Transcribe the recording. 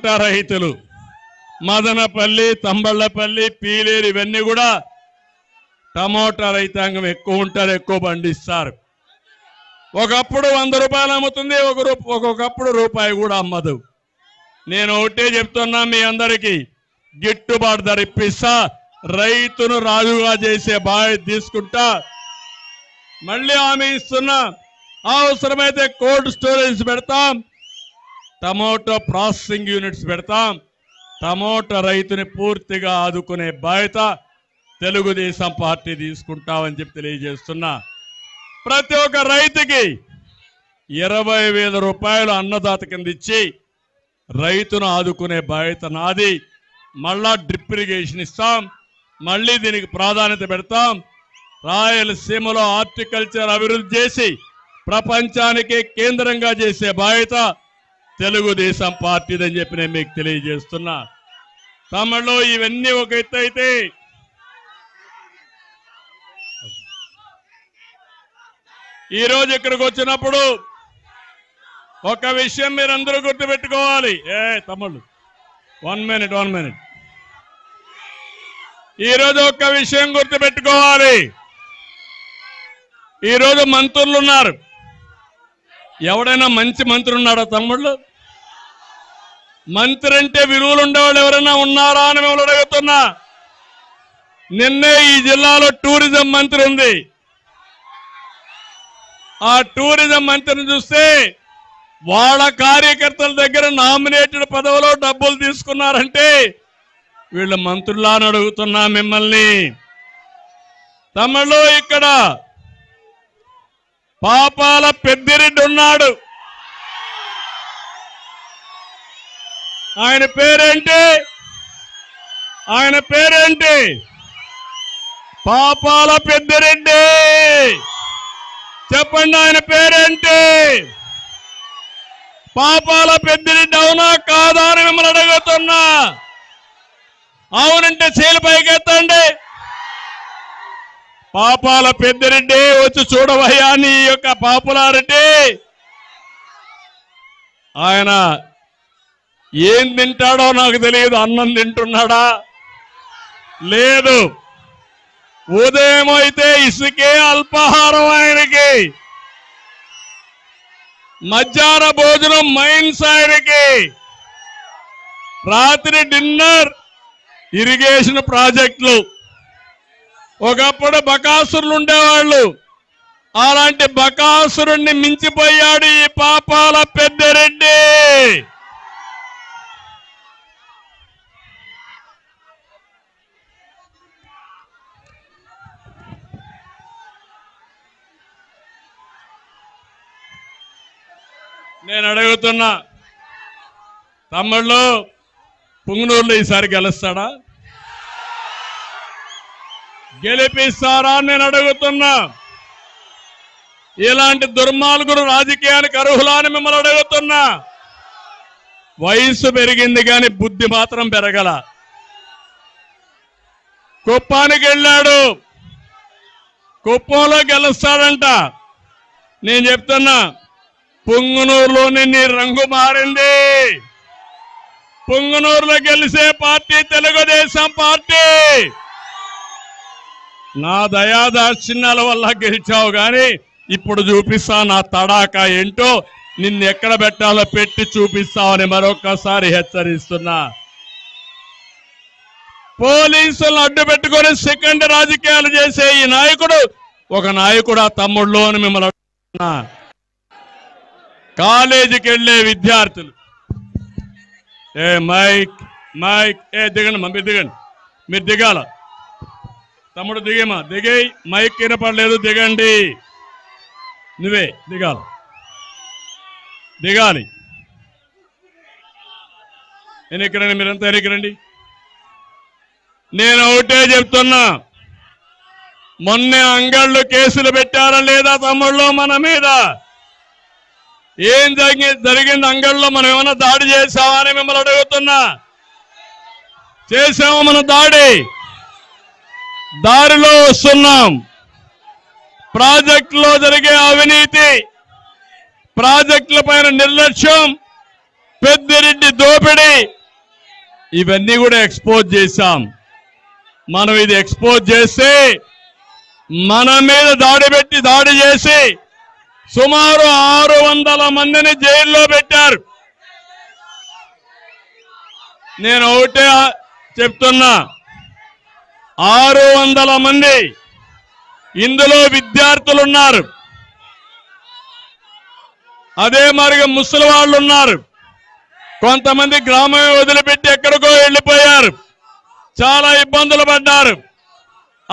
tomato రైతులు మదనపల్లి తంబళ్ళపల్లి పీలేరు ఇవన్నీ కూడా టమోటా రైతాంగం ఎక్కువ ఉంటారు ఎక్కువ పండిస్తారు ఒకప్పుడు వంద రూపాయలు అమ్ముతుంది ఒక రూ- ఒక్కొక్కప్పుడు రూపాయి కూడా అమ్మదు నేను ఒకటే చెప్తున్నా మీ అందరికీ గిట్టుబాటు ధర ఇప్పిస్తా రైతును రాజుగా చేసే బాధ్యత తీసుకుంటా మళ్ళీ హామీ ఇస్తున్నా అవసరమైతే కోల్డ్ స్టోరేజ్ పెడతాం టమోటో ప్రాసెసింగ్ యూనిట్స్ పెడతాం టమోటా రైతుని పూర్తిగా ఆదుకునే బాధ్యత తెలుగుదేశం పార్టీ తీసుకుంటామని చెప్పి తెలియజేస్తున్నా ప్రతి ఒక్క రైతుకి ఇరవై వేల రూపాయలు అన్నదాత కింద ఇచ్చి రైతును ఆదుకునే బాధ్యత నాది మళ్ళా డ్రిప్ ఇరిగేషన్ ఇస్తాం మళ్ళీ దీనికి ప్రాధాన్యత పెడతాం రాయలసీమలో హార్టికల్చర్ అభివృద్ధి చేసి ప్రపంచానికి కేంద్రంగా చేసే బాధ్యత తెలుగుదేశం పార్టీదని చెప్పి నేను మీకు తెలియజేస్తున్నా తమలో ఇవన్నీ ఒక ఎత్తు అయితే ఈ రోజు ఇక్కడికి వచ్చినప్పుడు ఒక విషయం మీరందరూ గుర్తుపెట్టుకోవాలి ఏ తమ్ముళ్ళు వన్ మినిట్ వన్ మినిట్ ఈ రోజు ఒక్క విషయం గుర్తుపెట్టుకోవాలి ఈ రోజు మంత్రులు ఉన్నారు ఎవడైనా మంచి మంత్రి ఉన్నాడా తమ్ముళ్ళు మంత్రి అంటే విలువలు ఉండేవాళ్ళు ఎవరైనా ఉన్నారా అని మిమ్మల్ని అడుగుతున్నా నిన్నే ఈ జిల్లాలో టూరిజం మంత్రి ఉంది ఆ టూరిజం మంత్రిని చూస్తే వాళ్ళ కార్యకర్తల దగ్గర నామినేటెడ్ పదవిలో డబ్బులు తీసుకున్నారంటే వీళ్ళ మంత్రులా అని అడుగుతున్నా మిమ్మల్ని తమిళలో ఇక్కడ పాపాల పెద్దిరెడ్డి ఉన్నాడు ఆయన పేరేంటి ఆయన పేరేంటి పాపాల పెద్దిరెడ్డి చెప్పండి ఆయన పేరేంటి పాపాల పెద్దిరెడ్డి అవునా కాదా అని మిమ్మల్ని అడుగుతున్నా అవునంటే చేలు పైకెత్తండి పాపాల పెద్దిరెడ్డి వచ్చి చూడవయ్యా నీ యొక్క పాపులారెడ్డి ఆయన ఏం తింటాడో నాకు తెలియదు అన్నం తింటున్నాడా లేదు ఉదయం అయితే ఇసుకే అల్పాహారం ఆయనకి మధ్యాహ్న భోజనం మైన్స్ ఆయనకి రాత్రి డిన్నర్ ఇరిగేషన్ ప్రాజెక్టులు ఒకప్పుడు బకాసురులు ఉండేవాళ్ళు అలాంటి బకాసురుణ్ణి మించిపోయాడు ఈ పాపాల పెద్దరెడ్డి నేను అడుగుతున్నా తమ్ముళ్ళు పుంగనూరులో ఈసారి గెలుస్తాడా గెలిపిస్తారా అని నేను అడుగుతున్నా ఇలాంటి దుర్మార్గుడు రాజకీయానికి అర్హులా అని మిమ్మల్ని అడుగుతున్నా వయసు పెరిగింది కానీ బుద్ధి మాత్రం పెరగల కుప్పానికి వెళ్ళాడు కుప్పంలో గెలుస్తాడంట నేను చెప్తున్నా పుంగనూరులోని నీ రంగు మారింది పుంగనూరులో గెలిసే పార్టీ తెలుగుదేశం పార్టీ నా దయాదాక్షిణ్యాల వల్ల గెలిచావు గాని ఇప్పుడు చూపిస్తా నా తడాక ఏంటో నిన్ను ఎక్కడ పెట్టాలో పెట్టి చూపిస్తావని మరొక్కసారి హెచ్చరిస్తున్నా పోలీసులను అడ్డు పెట్టుకొని సెకండ్ రాజకీయాలు చేసే ఈ నాయకుడు ఒక నాయకుడు ఆ తమ్ముళ్ళు అని మిమ్మల్ని అడుగుతున్నా కాలేజీకి వెళ్ళే విద్యార్థులు ఏ మైక్ మైక్ ఏ దిగండి మా మీరు దిగండి మీరు దిగాల తమ్ముడు దిగేమా దిగే మైక్ వినపడలేదు దిగండి నువ్వే దిగాల దిగాలి ఎన్నికరండి మీరంతా ఎన్నికరండి నేను ఒకటే చెప్తున్నా మొన్నే అంగళ్ళు కేసులు పెట్టారా లేదా తమ్ముళ్ళు మన మీద ఏం జరిగి జరిగింది అంగళ్ళలో మనం ఏమైనా దాడి చేశామా అని మిమ్మల్ని అడుగుతున్నా చేసాము మన దాడి దారిలో వస్తున్నాం ప్రాజెక్టులో జరిగే అవినీతి ప్రాజెక్టుల పైన నిర్లక్ష్యం పెద్దిరెడ్డి దోపిడీ ఇవన్నీ కూడా ఎక్స్పోజ్ చేశాం మనం ఇది ఎక్స్పోజ్ చేస్తే మన మీద దాడి పెట్టి దాడి చేసి సుమారు ఆరు వందల మందిని జైల్లో పెట్టారు నేను ఒకటే చెప్తున్నా ఆరు వందల మంది ఇందులో విద్యార్థులు ఉన్నారు అదే మరిగా ముసలి వాళ్ళు ఉన్నారు కొంతమంది గ్రామం వదిలిపెట్టి ఎక్కడికో వెళ్ళిపోయారు చాలా ఇబ్బందులు పడ్డారు